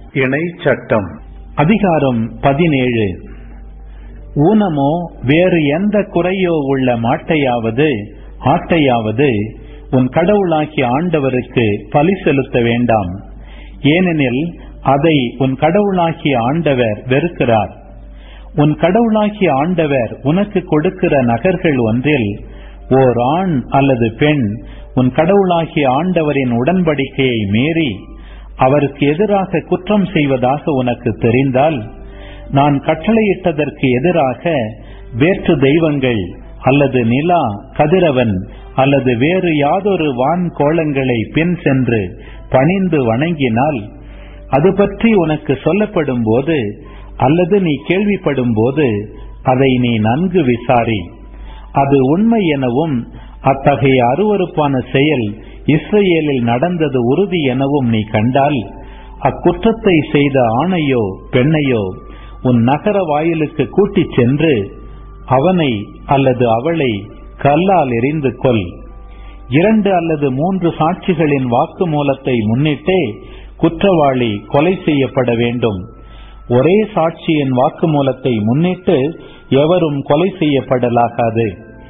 இணை சட்டம் அதிகாரம் பதினேழு ஊனமோ வேறு எந்த குறையோ உள்ள மாட்டையாவது ஆட்டையாவது உன் கடவுளாகிய ஆண்டவருக்கு பலி செலுத்த வேண்டாம் ஏனெனில் அதை உன் கடவுளாகிய ஆண்டவர் வெறுக்கிறார் உன் கடவுளாகிய ஆண்டவர் உனக்கு கொடுக்கிற நகர்கள் ஒன்றில் ஓர் ஆண் அல்லது பெண் உன் கடவுளாகிய ஆண்டவரின் உடன்படிக்கையை மீறி அவருக்கு எதிராக குற்றம் செய்வதாக உனக்கு தெரிந்தால் நான் கட்டளையிட்டதற்கு எதிராக வேற்று தெய்வங்கள் அல்லது நிலா கதிரவன் அல்லது வேறு யாதொரு வான் கோலங்களை பின் சென்று பணிந்து வணங்கினால் அது பற்றி உனக்கு சொல்லப்படும் போது அல்லது நீ கேள்விப்படும் போது அதை நீ நன்கு விசாரி அது உண்மை எனவும் அத்தகைய அருவறுப்பான செயல் இஸ்ரேலில் நடந்தது உறுதி எனவும் நீ கண்டால் அக்குற்றத்தை செய்த ஆணையோ பெண்ணையோ உன் நகர வாயிலுக்கு கூட்டிச் சென்று அவனை அல்லது அவளை கல்லால் எரிந்து கொல் இரண்டு அல்லது மூன்று சாட்சிகளின் வாக்குமூலத்தை முன்னிட்டே குற்றவாளி கொலை செய்யப்பட வேண்டும் ஒரே சாட்சியின் வாக்குமூலத்தை முன்னிட்டு எவரும் கொலை செய்யப்படலாகாது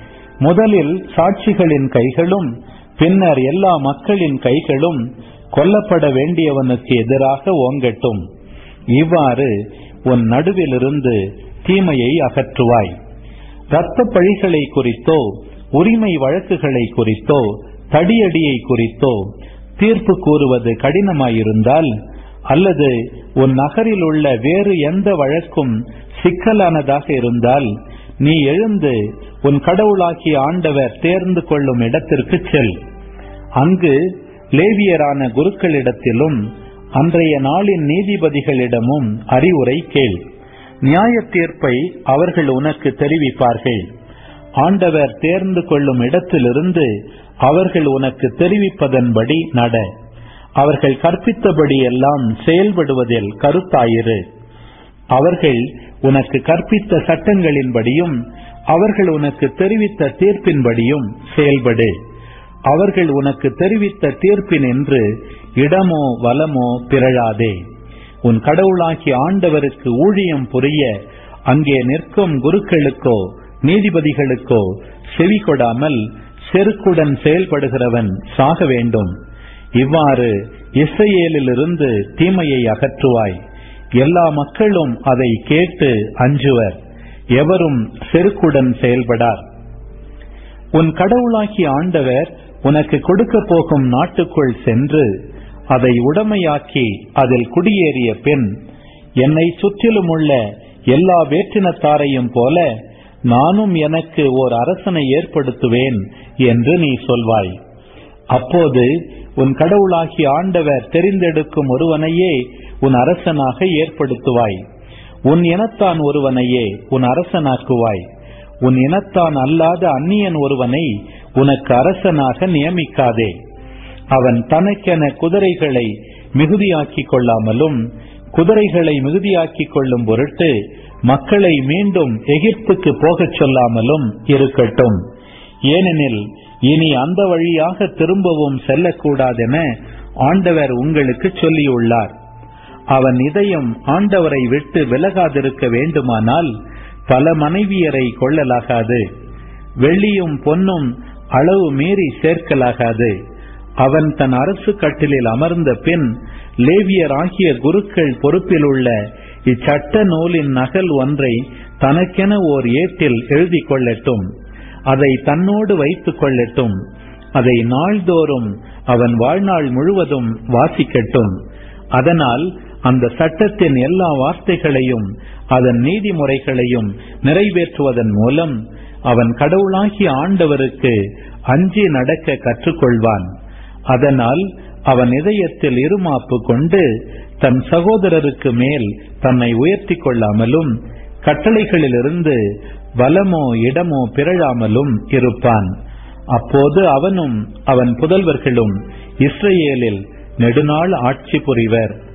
முதலில் சாட்சிகளின் கைகளும் பின்னர் எல்லா மக்களின் கைகளும் கொல்லப்பட வேண்டியவனுக்கு எதிராக ஓங்கட்டும் இவ்வாறு உன் நடுவிலிருந்து தீமையை அகற்றுவாய் இரத்த பழிகளை குறித்தோ உரிமை வழக்குகளை குறித்தோ தடியடியை குறித்தோ தீர்ப்பு கூறுவது கடினமாயிருந்தால் அல்லது உன் நகரில் உள்ள வேறு எந்த வழக்கும் சிக்கலானதாக இருந்தால் நீ எழுந்து உன் கடவுளாகிய ஆண்டவர் தேர்ந்து கொள்ளும் இடத்திற்கு செல் அங்கு லேவியரான குருக்களிடத்திலும் அன்றைய நாளின் நீதிபதிகளிடமும் அறிவுரை கேள் நியாய தீர்ப்பை அவர்கள் உனக்கு தெரிவிப்பார்கள் ஆண்டவர் தேர்ந்து கொள்ளும் இடத்திலிருந்து அவர்கள் உனக்கு தெரிவிப்பதன்படி நட அவர்கள் கற்பித்தபடி எல்லாம் செயல்படுவதில் கருத்தாயிரு அவர்கள் உனக்கு கற்பித்த சட்டங்களின்படியும் அவர்கள் உனக்கு தெரிவித்த தீர்ப்பின்படியும் செயல்படு அவர்கள் உனக்கு தெரிவித்த தீர்ப்பினின்று இடமோ வலமோ பிறழாதே உன் கடவுளாகிய ஆண்டவருக்கு ஊழியம் புரிய அங்கே நிற்கும் குருக்களுக்கோ நீதிபதிகளுக்கோ செவி கொடாமல் செருக்குடன் செயல்படுகிறவன் சாக வேண்டும் இவ்வாறு இஸ்ரேலிலிருந்து தீமையை அகற்றுவாய் எல்லா மக்களும் அதை கேட்டு அஞ்சுவர் எவரும் செருக்குடன் செயல்படார் உன் கடவுளாகிய ஆண்டவர் உனக்கு கொடுக்க போகும் நாட்டுக்குள் சென்று அதை உடமையாக்கி அதில் குடியேறிய பின் என்னை சுற்றிலும் உள்ள எல்லா வேற்றினத்தாரையும் போல நானும் எனக்கு ஓர் அரசனை ஏற்படுத்துவேன் என்று நீ சொல்வாய் அப்போது உன் கடவுளாகிய ஆண்டவர் தெரிந்தெடுக்கும் ஒருவனையே உன் அரசனாக ஏற்படுத்துவாய் உன் இனத்தான் ஒருவனையே உன் அரசனாக்குவாய் உன் இனத்தான் அல்லாத அந்நியன் ஒருவனை உனக்கு அரசனாக நியமிக்காதே அவன் தனக்கென குதிரைகளை மிகுதியாக்கிக் கொள்ளாமலும் குதிரைகளை மிகுதியாக்கிக் கொள்ளும் பொருட்டு மக்களை மீண்டும் எகிப்துக்கு போகச் சொல்லாமலும் இருக்கட்டும் ஏனெனில் இனி அந்த வழியாக திரும்பவும் செல்லக்கூடாதென ஆண்டவர் உங்களுக்கு சொல்லியுள்ளார் அவன் இதயம் ஆண்டவரை விட்டு விலகாதிருக்க வேண்டுமானால் பல மனைவியரை கொள்ளலாகாது வெள்ளியும் பொன்னும் அளவு மீறி சேர்க்கலாகாது அவன் தன் அரசு கட்டிலில் அமர்ந்த பின் லேவியர் ஆகிய குருக்கள் பொறுப்பில் உள்ள இச்சட்ட நூலின் நகல் ஒன்றை தனக்கென ஓர் ஏட்டில் எழுதி கொள்ளட்டும் அதை தன்னோடு வைத்துக் கொள்ளட்டும் அதை நாள்தோறும் அவன் வாழ்நாள் முழுவதும் வாசிக்கட்டும் அதனால் அந்த சட்டத்தின் எல்லா வார்த்தைகளையும் அதன் நீதிமுறைகளையும் நிறைவேற்றுவதன் மூலம் அவன் கடவுளாகிய ஆண்டவருக்கு அஞ்சி நடக்க கற்றுக்கொள்வான் அதனால் அவன் இதயத்தில் இருமாப்பு கொண்டு தன் சகோதரருக்கு மேல் தன்னை உயர்த்தி கொள்ளாமலும் கட்டளைகளிலிருந்து வலமோ இடமோ பிறழாமலும் இருப்பான் அப்போது அவனும் அவன் புதல்வர்களும் இஸ்ரேலில் நெடுநாள் ஆட்சி புரிவர்